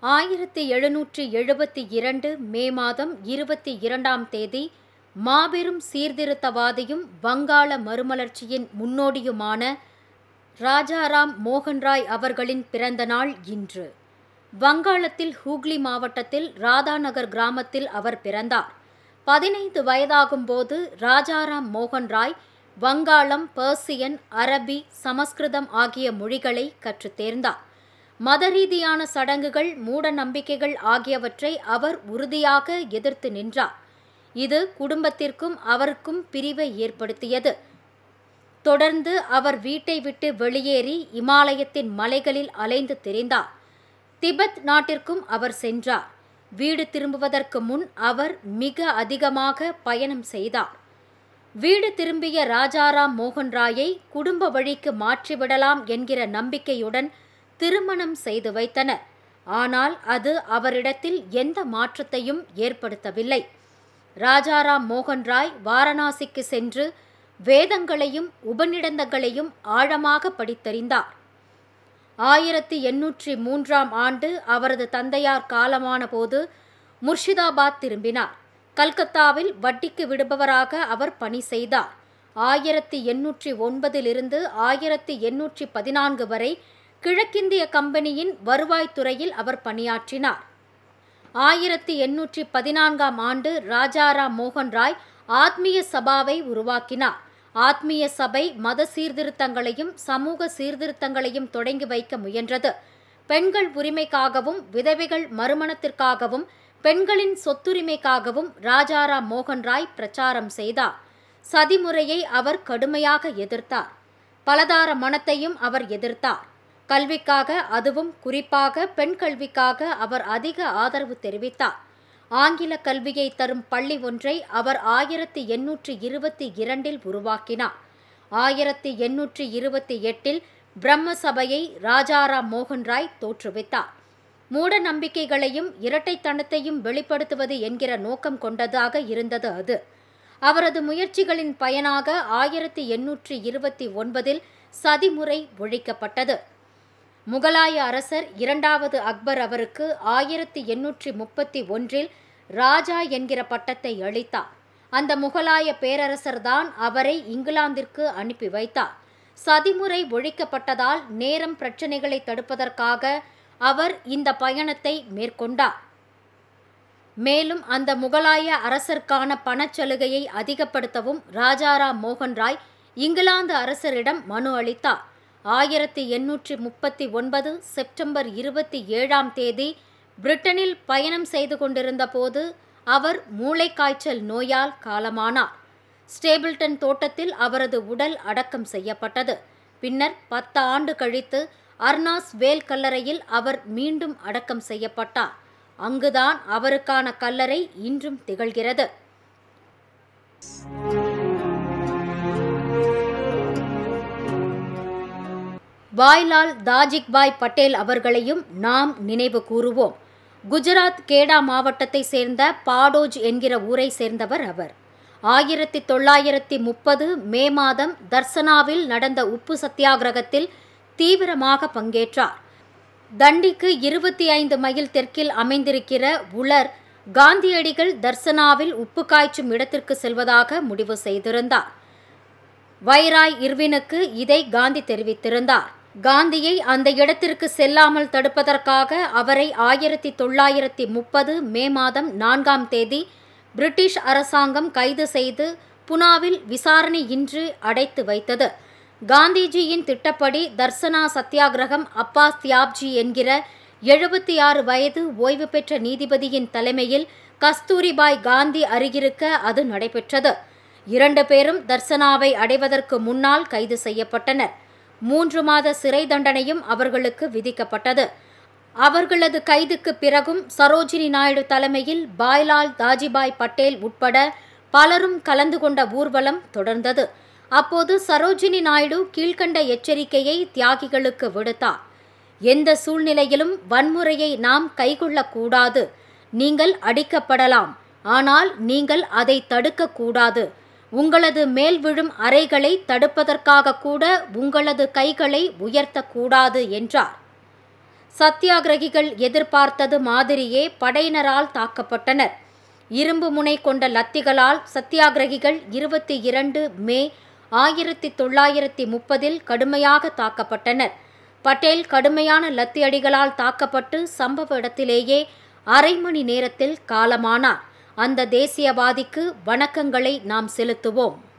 ஆயிரத்தி எழுநூற்றி எழுபத்தி இரண்டு மே மாதம் இருபத்தி இரண்டாம் தேதி மாபெரும் சீர்திருத்தவாதியும் வங்காள மறுமலர்ச்சியின் முன்னோடியுமான ராஜாராம் மோகன்ராய் அவர்களின் பிறந்த நாள் இன்று வங்காளத்தில் ஹூக்ளி மாவட்டத்தில் ராதாநகர் கிராமத்தில் அவர் பிறந்தார் பதினைந்து வயதாகும்போது ராஜாராம் மோகன் ராய் வங்காளம் பர்சியன் அரபி சமஸ்கிருதம் ஆகிய மொழிகளை கற்றுத் தேர்ந்தார் மத ரீதியான சடங்குகள் மூட நம்பிக்கைகள் ஆகியவற்றை அவர் உறுதியாக எதிர்த்து நின்றார் இது குடும்பத்திற்கும் அவருக்கும் பிரிவை ஏற்படுத்தியது தொடர்ந்து அவர் வீட்டை விட்டு வெளியேறி இமாலயத்தின் மலைகளில் அலைந்து திரிந்தார் திபெத் நாட்டிற்கும் அவர் சென்றார் வீடு திரும்புவதற்கு முன் அவர் மிக அதிகமாக பயணம் செய்தார் வீடு திரும்பிய ராஜாராம் மோகன் ராயை குடும்ப வழிக்கு மாற்றிவிடலாம் என்கிற நம்பிக்கையுடன் திருமணம் செய்து வைத்தனர் ஆனால் அது அவரிடத்தில் எந்த மாற்றத்தையும் ஏற்படுத்தவில்லை ராஜாராம் மோகன் ராய் வாரணாசிக்கு சென்று வேதங்களையும் உபநிடந்தங்களையும் ஆழமாக படித்தறிந்தார் ஆயிரத்தி எண்ணூற்றி மூன்றாம் ஆண்டு அவரது தந்தையார் காலமான போது முர்ஷிதாபாத் திரும்பினார் கல்கத்தாவில் வட்டிக்கு விடுபவராக அவர் பணி செய்தார் ஆயிரத்தி எண்ணூற்றி ஒன்பதிலிருந்து ஆயிரத்தி எண்ணூற்றி பதினான்கு வரை கிழக்கிந்திய கம்பெனியின் வருவாய்த்துறையில் அவர் பணியாற்றினார் ஆயிரத்தி எண்ணூற்றி பதினான்காம் ஆண்டு ராஜாராம் மோகன் ராய் ஆத்மீய சபாவை உருவாக்கினார் ஆத்மீய சபை மத சீர்திருத்தங்களையும் சமூக சீர்திருத்தங்களையும் தொடங்கி வைக்க முயன்றது பெண்கள் உரிமைக்காகவும் விதவைகள் மறுமணத்திற்காகவும் பெண்களின் சொத்துரிமைக்காகவும் ராஜாராம் மோகன் ராய் பிரச்சாரம் செய்தார் சதிமுறையை அவர் கடுமையாக எதிர்த்தார் பலதார மனத்தையும் அவர் எதிர்த்தார் கல்விக்காக அதுவும் குறிப்பாக பெண் கல்விக்காக அவர் அதிக ஆதரவு தெரிவித்தார் ஆங்கில கல்வியை தரும் பள்ளி ஒன்றை அவர் ஆயிரத்தி எண்ணூற்றி இருபத்தி இரண்டில் உருவாக்கினார் ஆயிரத்தி எண்ணூற்றி இருபத்தி எட்டில் பிரம்ம சபையை ராஜாராம் மோகன் ராய் தோற்றுவித்தார் மூட நம்பிக்கைகளையும் இரட்டைத்தனத்தையும் வெளிப்படுத்துவது என்கிற நோக்கம் கொண்டதாக இருந்தது அது அவரது முயற்சிகளின் பயனாக ஆயிரத்தி எண்ணூற்றி இருபத்தி ஒன்பதில் சதிமுறை ஒழிக்கப்பட்டது முகலாய அரசர் இரண்டாவது அக்பர் அவருக்கு ஆயிரத்தி எண்ணூற்றி முப்பத்தி ஒன்றில் ராஜா என்கிற பட்டத்தை அளித்தார் அந்த முகலாய பேரரசர்தான் அவரை இங்கிலாந்திற்கு அனுப்பி வைத்தார் சதிமுறை ஒழிக்கப்பட்டதால் நேரம் பிரச்சனைகளை தடுப்பதற்காக அவர் இந்த பயணத்தை மேற்கொண்டார் மேலும் அந்த முகலாய அரசருக்கான பணச்சலுகையை அதிகப்படுத்தவும் ராஜாராம் மோகன் ராய் இங்கிலாந்து அரசரிடம் மனு அளித்தார் ஆயிரத்தி எண்ணூற்றி முப்பத்தி ஒன்பது செப்டம்பர் இருபத்தி ஏழாம் தேதி பிரிட்டனில் பயணம் செய்து கொண்டிருந்த போது அவர் மூளைக்காய்ச்சல் நோயால் காலமானார் ஸ்டேபிள்டன் தோட்டத்தில் அவரது உடல் அடக்கம் செய்யப்பட்டது பின்னர் பத்து ஆண்டு கழித்து அர்னாஸ் வேல் கல்லறையில் அவர் மீண்டும் அடக்கம் செய்யப்பட்டார் அங்குதான் அவருக்கான கல்லறை இன்றும் திகழ்கிறது பாய்லால் தாஜிக்பாய் பட்டேல் அவர்களையும் நாம் நினைவு கூறுவோம் குஜராத் கேடா மாவட்டத்தை சேர்ந்த பாடோஜ் என்கிற ஊரை சேர்ந்தவர் அவர் ஆயிரத்தி தொள்ளாயிரத்தி முப்பது மே மாதம் தர்சனாவில் நடந்த உப்பு சத்தியாகிரகத்தில் தீவிரமாக பங்கேற்றார் தண்டிக்கு இருபத்தி ஐந்து மைல் தெற்கில் அமைந்திருக்கிற உலர் காந்தியடிகள் தர்சனாவில் உப்பு காய்ச்சும் இடத்திற்கு செல்வதாக முடிவு செய்திருந்தார் வைராய் இர்வினுக்கு இதை காந்தி தெரிவித்திருந்தார் காந்தியை அந்த இடத்திற்கு செல்லாமல் தடுப்பதற்காக அவரை ஆயிரத்தி தொள்ளாயிரத்தி முப்பது மே மாதம் நான்காம் தேதி பிரிட்டிஷ் அரசாங்கம் கைது செய்து புனாவில் விசாரணை இன்றி அடைத்து வைத்தது காந்திஜியின் திட்டப்படி தர்சனா சத்தியாகிரகம் அப்பாஸ் தியாப்ஜி என்கிற எழுபத்தி ஆறு வயது ஓய்வு பெற்ற நீதிபதியின் தலைமையில் கஸ்தூரிபாய் காந்தி அருகிருக்க அது நடைபெற்றது இரண்டு பேரும் தர்சனாவை அடைவதற்கு முன்னால் கைது செய்யப்பட்டனர் மூன்று மாத சிறை தண்டனையும் அவர்களுக்கு விதிக்கப்பட்டது அவர்களது கைதுக்கு பிறகும் சரோஜினி நாயுடு தலைமையில் பாய்லால் தாஜிபாய் பட்டேல் உட்பட பலரும் கலந்து கொண்ட ஊர்வலம் தொடர்ந்தது அப்போது சரோஜினி நாயுடு கீழ்கண்ட எச்சரிக்கையை தியாகிகளுக்கு விடுத்தார் எந்த சூழ்நிலையிலும் வன்முறையை நாம் கைக்கொள்ளக்கூடாது நீங்கள் அடிக்கப்படலாம் ஆனால் நீங்கள் அதை தடுக்கக்கூடாது உங்களது மேல் விழும் அறைகளை தடுப்பதற்காக கூட உங்களது கைகளை உயர்த்தக்கூடாது என்றார் சத்தியாகிரகிகள் எதிர்பார்த்தது மாதிரியே படையினரால் தாக்கப்பட்டனர் இரும்பு முனை கொண்ட லத்திகளால் சத்தியாகிரகிகள் இருபத்தி இரண்டு மே ஆயிரத்தி தொள்ளாயிரத்தி முப்பதில் கடுமையாக தாக்கப்பட்டனர் பட்டேல் கடுமையான லத்தி அடிகளால் தாக்கப்பட்டு சம்பவ இடத்திலேயே அரை மணி நேரத்தில் காலமானார் அந்த தேசியவாதிக்கு வணக்கங்களை நாம் செலுத்துவோம்